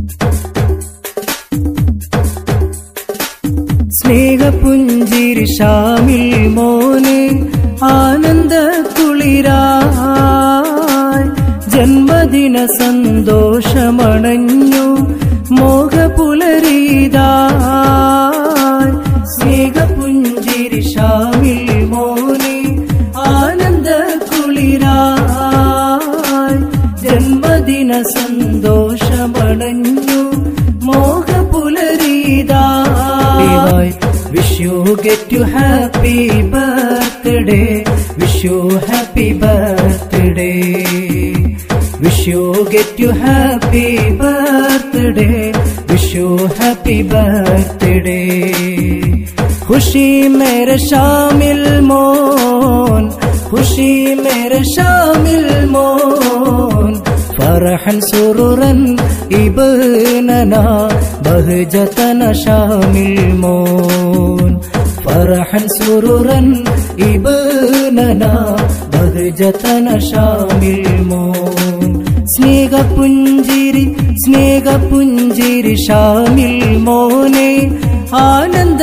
സ്നേഹപുഞ്ചിരി ഷാമിൽ മോനെ ആനന്ദ കുളിരായി ജന്മദിന സന്തോഷമണഞ്ഞു മോഹപുലരീതായി സ്നേഹപുഞ്ചിരി ഷാമിൽ മോനെ ആനന്ദ കുളിരായി ജന്മദിന സന്തോഷമണഞ്ഞു മോഹപുലരീതായി wish you get you happy birthday wish you happy birthday wish you get you happy birthday wish you happy birthday खुशी मेरे शामिल मोन खुशी मेरे शामिल मोन فرحا سرورا ابننا بهجتنا شامل مون فرحا سرورا ابننا بهجتنا شامل مون സ്നേഹപുഞ്ചിരി സ്നേഹപുഞ്ചിരി ഷാമിൽ മോനെ ആനന്ദ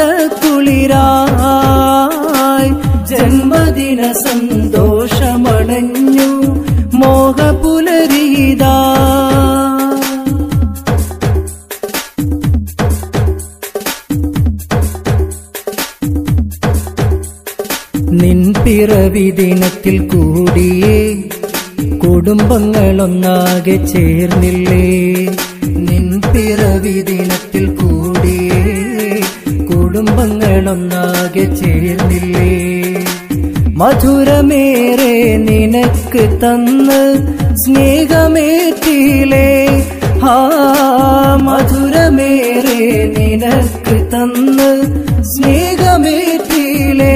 കുളിരായി ജന്മദിന സന്തോഷമണഞ്ഞു മോഹപുലരീതാ നിൻ പിറവി ദിനത്തിൽ കൂടിയേ കുടുംബങ്ങളൊന്നാകെ ചേർന്നില്ലേ നിൻ പിറവി ദിനത്തിൽ കൂടിയേ കുടുംബങ്ങളൊന്നാകെ ചേർന്നില്ലേ മധുരമേറെ നിനക്ക് തന്ന് സ്നേഹമേറ്റിലേ ആ മധുരമേറെ നിനക്ക് തന്ന് സ്നേഹമേറ്റിലേ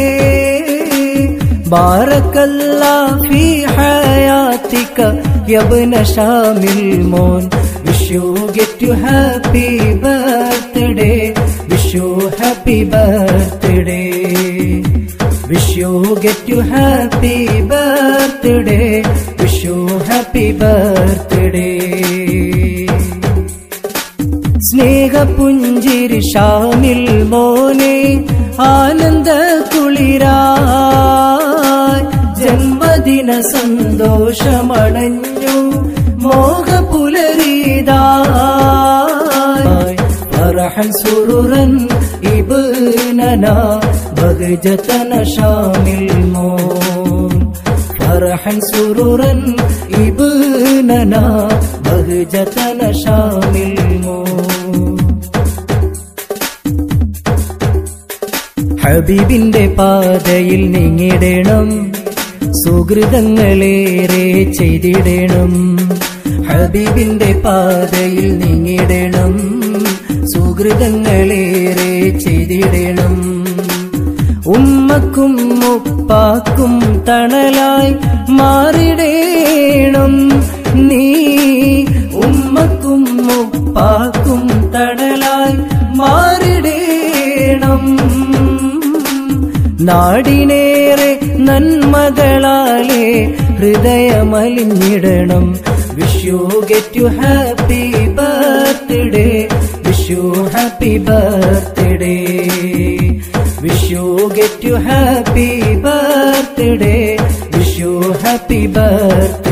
بارك الله في حياتك يا ابن شامل مون wish you get you happy birthday wish you happy birthday wish you get you happy birthday wish you happy birthday സ്നേഹപുഞ്ചിരി Shamil മോനെ ആനന്ദ കുളിരായി ജന്മദിന സന്തോഷമണഞ്ഞു മോഹപുലരീതായി فرحا سرورا ابننا بهجتنا شامل مون فرحا سرورا ابننا بهجتنا شامل مون ഹബീബിന്റെ പാതയിൽ നീങ്ങിടണം സുഹൃതങ്ങളേറെ ചെയ്തിടണം ഹബീബിന്റെ പാതയിൽ നീങ്ങിടണം സുഹൃതങ്ങളേറെ ചെയ്തിടണം ഉമ്മക്കും ഉപ്പാക്കും തണലായി മാറിടേണം നീ ഉമ്മക്കും ഉപ്പാക്കും തണലായി മാറിടേണം നാടിനേറെ നന്മകളാലേ ഹൃദയമലിഞ്ഞിടണം wish you get you happy birthday wish you happy birthday wish you get you happy birthday wish you happy birthday